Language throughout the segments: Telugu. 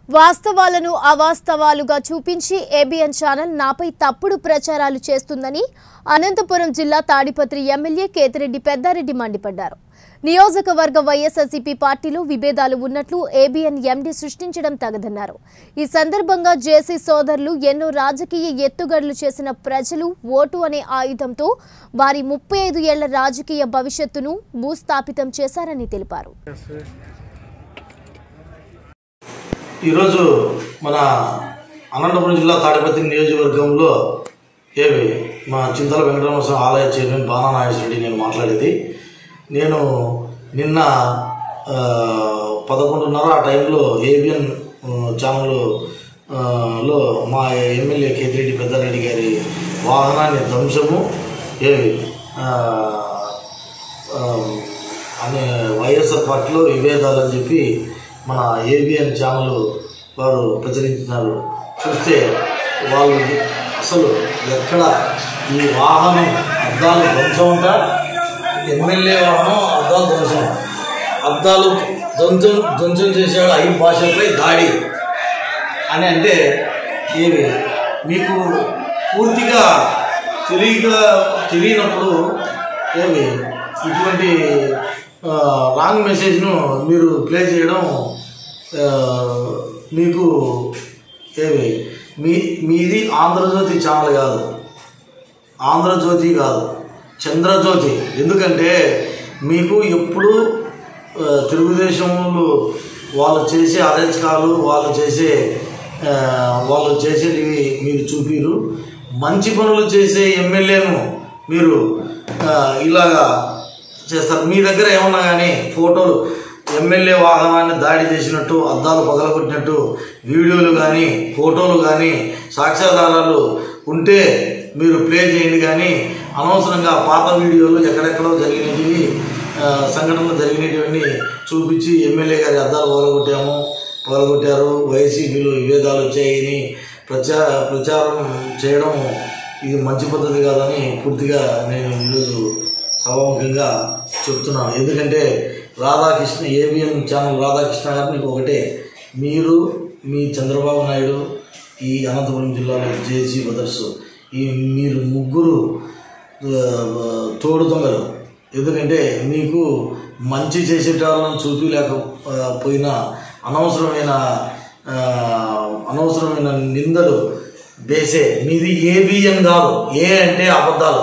వాస్తవాలను అవాస్తవాలుగా చూపించి ఏబిఎన్ ఛానల్ నాపై తప్పుడు ప్రచారాలు చేస్తుందని అనంతపురం జిల్లా తాడిపత్రి ఎమ్మెల్యే కేతిరెడ్డి పెద్దారెడ్డి మండిపడ్డారు నియోజకవర్గ వైఎస్ఆర్సీపీ పార్టీలో విభేదాలు ఉన్నట్లు ఏబిఎన్ ఎండీ సృష్టించడం తగదన్నారు ఈ సందర్భంగా జేసీ సోదరులు ఎన్నో రాజకీయ ఎత్తుగడలు చేసిన ప్రజలు ఓటు అనే ఆయుధంతో వారి ముప్పై ఐదు ఏళ్ల రాజకీయ భవిష్యత్తును భూస్థాపితం చేశారని తెలిపారు ఈరోజు మన అనంతపురం జిల్లా తాడిపత్రి నియోజకవర్గంలో ఏమి మా చింతల వెంకటరమణ స్వామి ఆలయ చైర్మన్ బాణా నాగేశ్వరరెడ్డి నేను మాట్లాడేది నేను నిన్న ఆ, పదకొండున్నర ఆ టైంలో ఏబిఎన్ ఛానల్ ఆ, లో మా ఎమ్మెల్యే కేతిరెడ్డి పెద్దారెడ్డి గారి వాహనాన్ని ధ్వంసము ఏమి ఆ, ఆ, అనే వైఎస్ఆర్ పార్టీలో విభేదాలు అని చెప్పి మన ఏబిఎన్ ఛానల్ వారు ప్రచురించినారు చూస్తే వాళ్ళు అసలు ఎక్కడ ఈ వాహనం అద్దాలు ధ్వంసం అంట ఎమ్మెల్యే వాహనం అద్దాలు ధ్వంసం అద్దాలు ధ్వంసం ధ్వంసం చేశాడు ఐదు భాషలపై దాడి అని అంటే ఏమి మీకు పూర్తిగా తెలియక తెలియనప్పుడు ఏమి ఇటువంటి ఆ, రాంగ్ మెసేజ్ను మీరు ప్లే చేయడం ఆ, మీకు ఏమి మీ మీది ఆంధ్రజ్యోతి ఛానల్ కాదు ఆంధ్రజ్యోతి కాదు చంద్రజ్యోతి ఎందుకంటే మీకు ఎప్పుడు ఆ, తెలుగుదేశంలో వాళ్ళు చేసే అరెంజ్కాలు వాళ్ళు చేసే ఆ, వాళ్ళు చేసేటివి మీరు చూపిరు మంచి పనులు చేసే ఎమ్మెల్యేను మీరు ఆ, ఇలాగా చేస్తారు మీ దగ్గర ఏమన్నా కానీ ఫోటోలు ఎమ్మెల్యే వాహనాన్ని దాడి చేసినట్టు అద్దాలు పగలగొట్టినట్టు వీడియోలు కానీ ఫోటోలు కానీ సాక్ష్యాధారాలు ఉంటే మీరు ప్లే చేయండి కానీ అనవసరంగా పాత వీడియోలు ఎక్కడెక్కడో జరిగినవి ఆ, సంఘటనలు జరిగినటువంటి చూపించి ఎమ్మెల్యే గారి అద్దాలు పగలగొట్టాము పగలగొట్టారు వైసీపీలో విభేదాలు వచ్చాయని ప్రచార ప్రచారం చేయడం ఇది మంచి పద్ధతి కాదని పూర్తిగా నేను ఈరోజు సభాముఖంగా చెప్తున్నాను ఎందుకంటే రాధాకృష్ణ ఏబిఎన్ ఛానల్ రాధాకృష్ణ గారు మీకు ఒకటే మీరు మీ చంద్రబాబు నాయుడు ఈ అనంతపురం జిల్లాలో జేసీ బ్రదర్స్ ఈ మీరు ముగ్గురు ఆ, తోడు దొంగలు ఎందుకంటే మీకు మంచి చేసేటాలను చూపించలేకపోయినా అనవసరమైన ఆ, అనవసరమైన నిందలు వేసే మీది ఏబిఎన్ కాదు ఏ అంటే అబద్ధాలు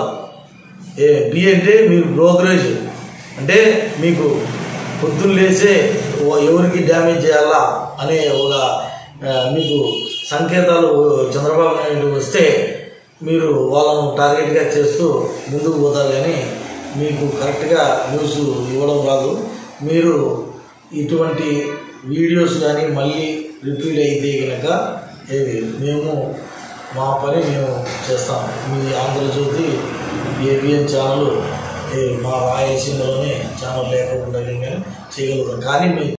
ఏ బి అంటే మీరు బ్రోకరేజ్ అంటే మీకు పొద్దున్న లేసే ఓ- ఎవరికి డ్యామేజ్ చేయాలా అనే ఒక ఆ, మీకు సంకేతాలు చంద్రబాబు నాయుడు వస్తే మీరు వాళ్ళను టార్గెట్గా చేస్తూ ముందుకు పోతారు కానీ మీకు కరెక్ట్గా న్యూస్ ఇవ్వడం రాదు మీరు ఇటువంటి వీడియోస్ కానీ మళ్ళీ రిపీట్ అయితే కనుక ఏవి మేము మా పని మేము చేస్తాం మీ ఆంధ్రజ్యోతి ఏబిఎన్ ఛానల్ ఏ, మా రాయలసీమలోనే ఛానల్ లేకుండా కానీ చేయగలుగుతాం కానీ మీ